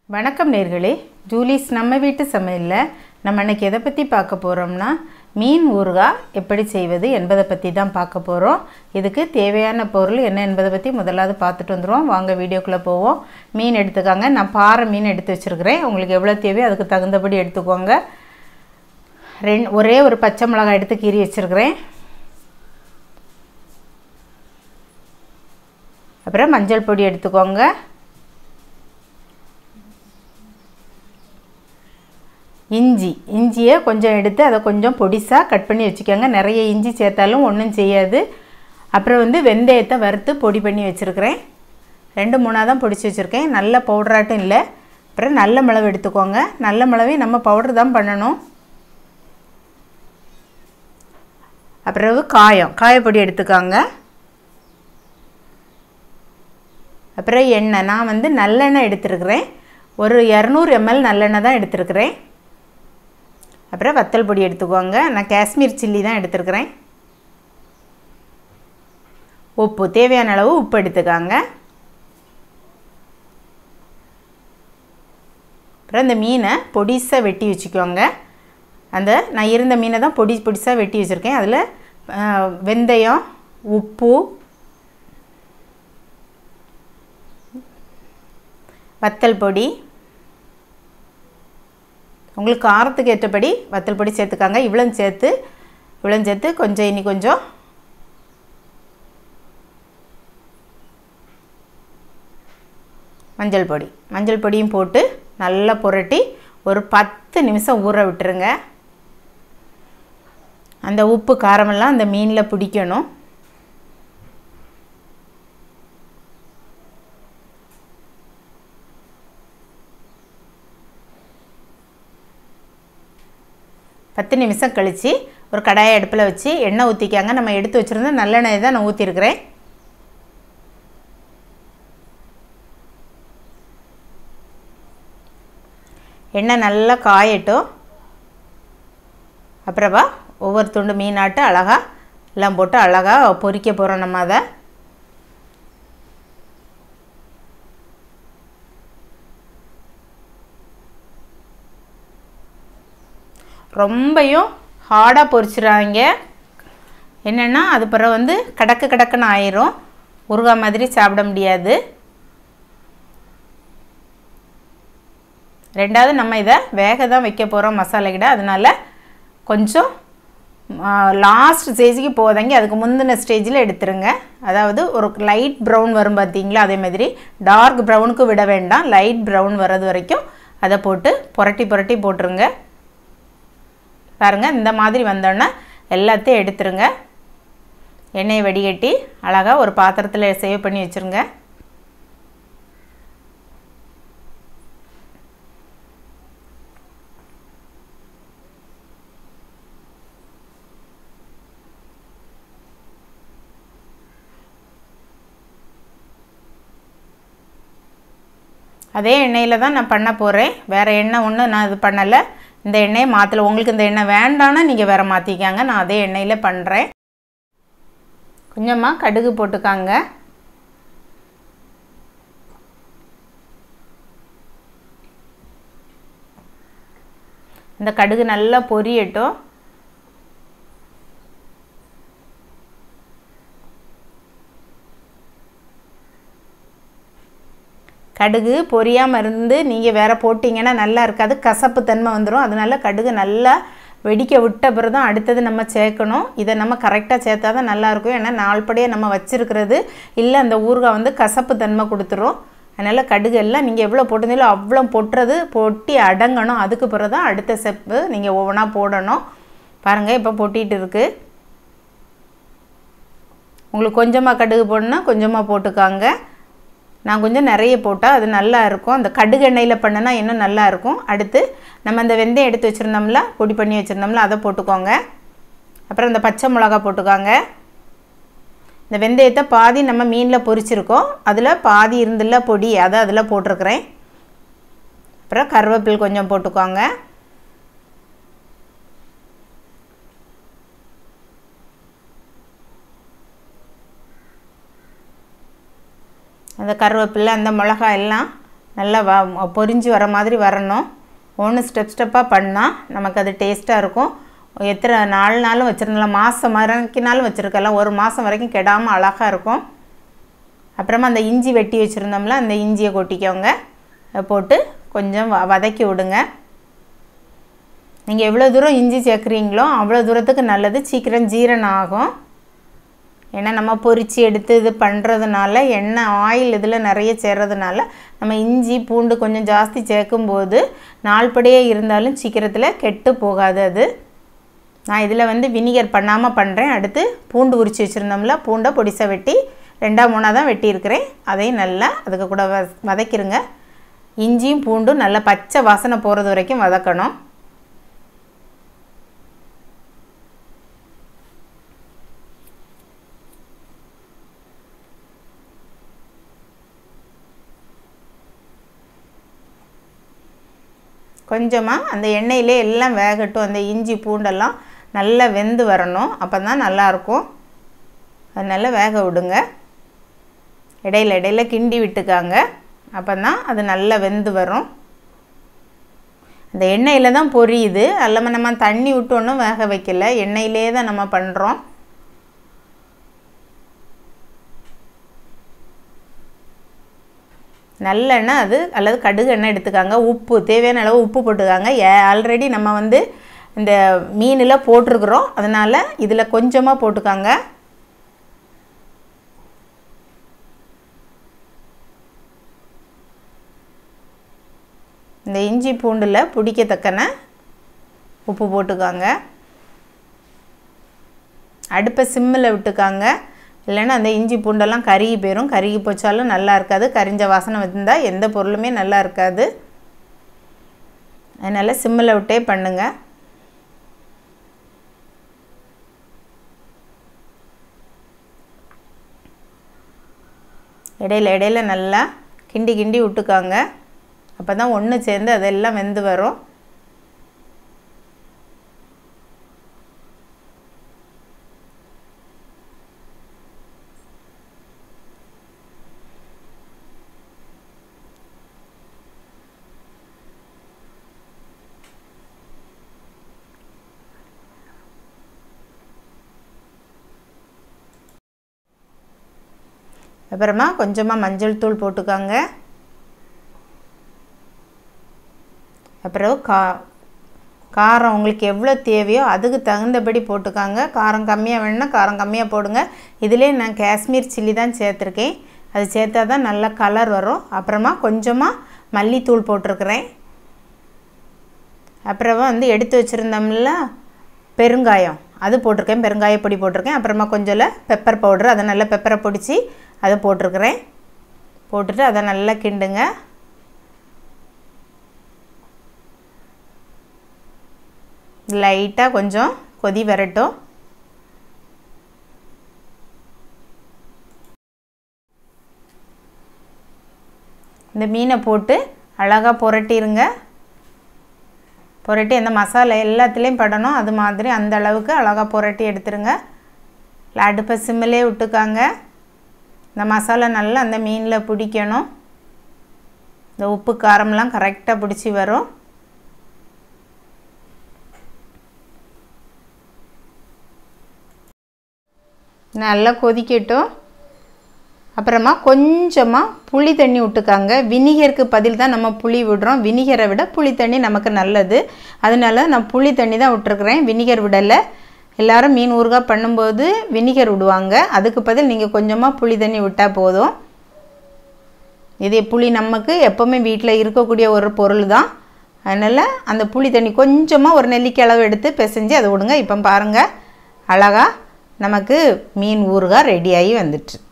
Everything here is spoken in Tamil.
வணக்கம் நேர்களே ஜூலிஸ் நம்ம வீட்டு சமையலில் நம்ம அன்னைக்கு எதை பற்றி பார்க்க போகிறோம்னா மீன் ஊறுகாய் எப்படி செய்வது என்பதை பற்றி தான் பார்க்க போகிறோம் இதுக்கு தேவையான பொருள் என்ன என்பதை பற்றி முதலாவது பார்த்துட்டு வந்துடுவோம் வாங்க வீடியோக்குள்ளே போவோம் மீன் எடுத்துக்காங்க நான் பாறை மீன் எடுத்து வச்சுருக்கிறேன் உங்களுக்கு எவ்வளோ தேவையோ அதுக்கு தகுந்தபடி எடுத்துக்கோங்க ரெண் ஒரே ஒரு பச்சை மிளகாய் எடுத்து கீறி வச்சுருக்கிறேன் அப்புறம் மஞ்சள் பொடி எடுத்துக்கோங்க இஞ்சி இஞ்சியை கொஞ்சம் எடுத்து அதை கொஞ்சம் பொடிசாக கட் பண்ணி வச்சுக்கோங்க நிறைய இஞ்சி சேர்த்தாலும் ஒன்றும் செய்யாது அப்புறம் வந்து வெந்தயத்தை வறுத்து பொடி பண்ணி வச்சுருக்கிறேன் ரெண்டு மூணாக தான் பொடிச்சு வச்சுருக்கேன் நல்ல பவுடராட்டும் இல்லை அப்புறம் நல்ல மிளகு எடுத்துக்கோங்க நல்ல மிளவே நம்ம பவுடர் தான் பண்ணணும் அப்புறம் காயம் காயப்பொடி எடுத்துக்கோங்க அப்புறம் எண்ணெய் நான் வந்து நல்லெண்ணெய் எடுத்துருக்கிறேன் ஒரு இரநூறு எம்எல் நல்லெண்ணெய் தான் எடுத்துருக்கிறேன் அப்புறம் வத்தல் பொடி எடுத்துக்கோங்க நான் காஷ்மீர் சில்லி தான் எடுத்துருக்கிறேன் உப்பு தேவையான அளவு உப்பு எடுத்துக்காங்க அப்புறம் இந்த மீனை பொடிசாக வெட்டி வச்சுக்கோங்க அந்த நான் இருந்த மீனை தான் பொடி பொடிசாக வெட்டி வச்சுருக்கேன் அதில் வெந்தயம் உப்பு வத்தல் பொடி உங்களுக்கு காரத்துக்கு ஏற்றபடி வத்தல் பொடி சேர்த்துக்காங்க இவ்வளோ சேர்த்து இவ்வளோ சேர்த்து கொஞ்சம் இனி கொஞ்சம் மஞ்சள் பொடி மஞ்சள் பொடியும் போட்டு நல்லா புரட்டி ஒரு பத்து நிமிஷம் ஊற விட்டுருங்க அந்த உப்பு காரமெல்லாம் அந்த மீனில் பிடிக்கணும் பத்து நிமிஷம் கழித்து ஒரு கடாயை அடுப்பில் வச்சு எண்ணெய் ஊற்றிக்காங்க நம்ம எடுத்து வச்சுருந்த நல்லெண்ணெய் தான் நான் ஊற்றிருக்கிறேன் எண்ணெய் நல்லா காயட்டும் அப்புறமா ஒவ்வொரு துண்டு மீனாட்டு அழகாக எல்லாம் போட்டு அழகாக பொரிக்க போகிறோம் நம்ம அதை ரொம்பையும் ஹார்டாக பொரிச்சிடாங்க என்னென்னா அது பிறகு வந்து கடக்கு கடக்குன்னு ஆயிரும் ஊறுகாய் மாதிரி சாப்பிட முடியாது ரெண்டாவது நம்ம இதை வேக தான் வைக்க போகிறோம் மசாலா கிட்ட அதனால் கொஞ்சம் லாஸ்ட் ஸ்டேஜுக்கு போதங்க அதுக்கு முந்தின ஸ்டேஜில் எடுத்துருங்க அதாவது ஒரு லைட் ப்ரௌன் வரும் பார்த்தீங்களா அதே மாதிரி டார்க் ப்ரௌனுக்கு விட வேண்டாம் லைட் ப்ரௌன் வர்றது வரைக்கும் அதை போட்டு புரட்டி புரட்டி போட்டுருங்க பாருங்கள் இந்த மாதிரி வந்தோடனே எல்லாத்தையும் எடுத்துருங்க எண்ணெயை வடிகட்டி அழகாக ஒரு பாத்திரத்தில் சேவ் பண்ணி வச்சுருங்க அதே எண்ணெயில் தான் நான் பண்ண போகிறேன் வேறு எண்ணெய் ஒன்றும் நான் இது பண்ணலை இந்த எண்ணெயை மாற்றல உங்களுக்கு இந்த எண்ணெய் வேண்டான்னா நீங்கள் வேறு மாற்றிக்காங்க நான் அதே எண்ணெயில் பண்ணுறேன் கொஞ்சமாக கடுகு போட்டுக்காங்க இந்த கடுகு நல்லா பொரியட்டும் கடுகு பொரியாமல் இருந்து நீங்கள் வேறு போட்டிங்கன்னா நல்லா இருக்காது கசப்பு தன்மை வந்துடும் அதனால கடுகு நல்லா வெடிக்க விட்ட பிறகு தான் அடுத்தது நம்ம சேர்க்கணும் இதை நம்ம கரெக்டாக சேர்த்தா தான் நல்லாயிருக்கும் ஏன்னா நாள்படியாக நம்ம வச்சுருக்கிறது இல்லை அந்த ஊறுகாய் வந்து கசப்பு தன்மை கொடுத்துரும் அதனால் கடுகு எல்லாம் நீங்கள் எவ்வளோ போட்டிருந்தீங்களோ அவ்வளோ பொட்டுறது பொட்டி அடங்கணும் அதுக்கு பிறகு தான் அடுத்த ஸ்டெப்பு நீங்கள் ஒவ்வொன்றா போடணும் பாருங்கள் இப்போ பொட்டிகிட்டு இருக்குது உங்களுக்கு கொஞ்சமாக கடுகு போடணுன்னா கொஞ்சமாக போட்டுக்காங்க நான் கொஞ்சம் நிறைய போட்டால் அது நல்லா இருக்கும் அந்த கடுகு எண்ணெயில் பண்ணினா இன்னும் நல்லா இருக்கும் அடுத்து நம்ம அந்த வெந்தயம் எடுத்து வச்சுருந்தோம்ல பொடி பண்ணி வச்சுருந்தோம்ல அதை போட்டுக்கோங்க அப்புறம் இந்த பச்சை மிளகா போட்டுக்கோங்க இந்த வெந்தயத்தை பாதி நம்ம மீனில் பொரிச்சிருக்கோம் அதில் பாதி இருந்துல பொடி அதை அதில் போட்டிருக்கிறேன் அப்புறம் கருவேப்பில் கொஞ்சம் போட்டுக்கோங்க அந்த கருவேப்பிலை அந்த மிளகாய் எல்லாம் நல்லா வ பொரிஞ்சு வர மாதிரி வரணும் ஒன்று ஸ்டெப் ஸ்டெப்பாக பண்ணால் நமக்கு அது டேஸ்ட்டாக இருக்கும் எத்தனை நாலு நாளும் வச்சுருந்தலாம் மாதம் வரைக்கும்னாலும் வச்சுருக்கலாம் ஒரு மாதம் வரைக்கும் கெடாமல் அழகாக இருக்கும் அப்புறமா அந்த இஞ்சி வெட்டி வச்சுருந்தோம்ல அந்த இஞ்சியை கொட்டிக்கோங்க போட்டு கொஞ்சம் வ வதக்கி விடுங்க நீங்கள் எவ்வளோ தூரம் இஞ்சி சேர்க்குறீங்களோ அவ்வளோ தூரத்துக்கு நல்லது சீக்கிரம் ஜீரணம் ஆகும் ஏன்னா நம்ம பொரித்து எடுத்து இது பண்ணுறதுனால எண்ணெய் ஆயில் இதில் நிறைய சேர்றதுனால நம்ம இஞ்சி பூண்டு கொஞ்சம் ஜாஸ்தி சேர்க்கும்போது நாள்படியே இருந்தாலும் சீக்கிரத்தில் கெட்டு போகாது அது நான் இதில் வந்து வினிகர் பண்ணாமல் பண்ணுறேன் அடுத்து பூண்டு உரித்து வச்சுருந்தோம்ல பூண்டை பொடிசாக வெட்டி ரெண்டாக மூணாக தான் வெட்டியிருக்கிறேன் அதையும் நல்லா அதுக்கு கூட வ வதக்கிடுங்க இஞ்சியும் பூண்டும் நல்லா பச்சை வாசனை போகிறது வரைக்கும் வதக்கணும் கொஞ்சமாக அந்த எண்ணெயிலே எல்லாம் வேகட்டும் அந்த இஞ்சி பூண்டெல்லாம் நல்லா வெந்து வரணும் அப்போ தான் நல்லாயிருக்கும் அதனால் வேக விடுங்க இடையில இடையில கிண்டி விட்டுக்காங்க அப்போ தான் அது நல்லா வெந்து வரும் அந்த எண்ணெயில் தான் பொரியுது அதில் நம்ம தண்ணி விட்டு ஒன்றும் வேக வைக்கல எண்ணெயிலே தான் நம்ம பண்ணுறோம் நல்லெண்ணெய் அது அல்லது கடுகு எண்ணெய் எடுத்துக்காங்க உப்பு தேவையான அளவு உப்பு போட்டுக்காங்க ஆல்ரெடி நம்ம வந்து இந்த மீனில் போட்டிருக்கிறோம் அதனால் இதில் கொஞ்சமாக போட்டுக்காங்க இந்த இஞ்சி பூண்டில் பிடிக்கத்தக்கன உப்பு போட்டுக்காங்க அடுப்பை சிம்மில் விட்டுக்காங்க இல்லைன்னா அந்த இஞ்சி பூண்டெல்லாம் கருகி போயிடும் கருகி போச்சாலும் நல்லா இருக்காது கரிஞ்ச வாசனை வந்தால் எந்த பொருளுமே நல்லா இருக்காது அதனால் சிம்மில் விட்டே பண்ணுங்கள் இடையில இடையில நல்லா கிண்டி கிண்டி விட்டுக்காங்க அப்போ தான் ஒன்று சேர்ந்து அதெல்லாம் வெந்து வரும் அப்புறமா கொஞ்சமாக மஞ்சள் தூள் போட்டுக்காங்க அப்புறம் கா காரம் உங்களுக்கு எவ்வளோ தேவையோ அதுக்கு தகுந்தபடி போட்டுக்காங்க காரம் கம்மியாக வேணுன்னா காரம் கம்மியாக போடுங்க இதிலே நான் காஷ்மீர் சில்லி தான் சேர்த்துருக்கேன் அது சேர்த்தா தான் நல்ல கலர் வரும் அப்புறமா கொஞ்சமாக மல்லித்தூள் போட்டிருக்கிறேன் அப்புறமா வந்து எடுத்து வச்சுருந்தோம்ல பெருங்காயம் அது போட்டிருக்கேன் பெருங்காய பொடி போட்டிருக்கேன் அப்புறமா கொஞ்சம் பெப்பர் பவுட்ரு அதை நல்லா பெப்பரை பொடிச்சு அதை போட்டிருக்கிறேன் போட்டுட்டு அதை நல்லா கிண்டுங்க லைட்டாக கொஞ்சம் கொதி வரட்டும் இந்த மீனை போட்டு அழகாக புரட்டிருங்க புரட்டி அந்த மசாலா எல்லாத்துலேயும் படணும் அது மாதிரி அந்த அளவுக்கு அழகாக புரட்டி எடுத்துருங்க இல்லை அடுப்பை சிம்மிலே விட்டுக்காங்க இந்த மசாலா நல்லா அந்த மீனில் பிடிக்கணும் இந்த உப்பு காரம்லாம் கரெக்டாக பிடிச்சி வரும் நல்லா கொதிக்கட்டும் அப்புறமா கொஞ்சமாக புளி தண்ணி விட்டுக்காங்க வினிகருக்கு பதில் தான் நம்ம புளி விடுறோம் வினிகரை விட புளி தண்ணி நமக்கு நல்லது அதனால நான் புளி தண்ணி தான் விட்டுருக்குறேன் வினிகர் விடலை எல்லாரும் மீன் ஊறுகாய் பண்ணும்போது வினிகர் விடுவாங்க அதுக்கு பதில் நீங்கள் கொஞ்சமாக புளி தண்ணி விட்டால் போதும் இதே புளி நமக்கு எப்போவுமே வீட்டில் இருக்கக்கூடிய ஒரு பொருள் தான் அதனால் அந்த புளி தண்ணி கொஞ்சமாக ஒரு நெல்லிக்காய் அளவு எடுத்து பிசைஞ்சு அதை விடுங்க இப்போ பாருங்கள் அழகாக நமக்கு மீன் ஊறுகாய் ரெடியாகி வந்துட்டு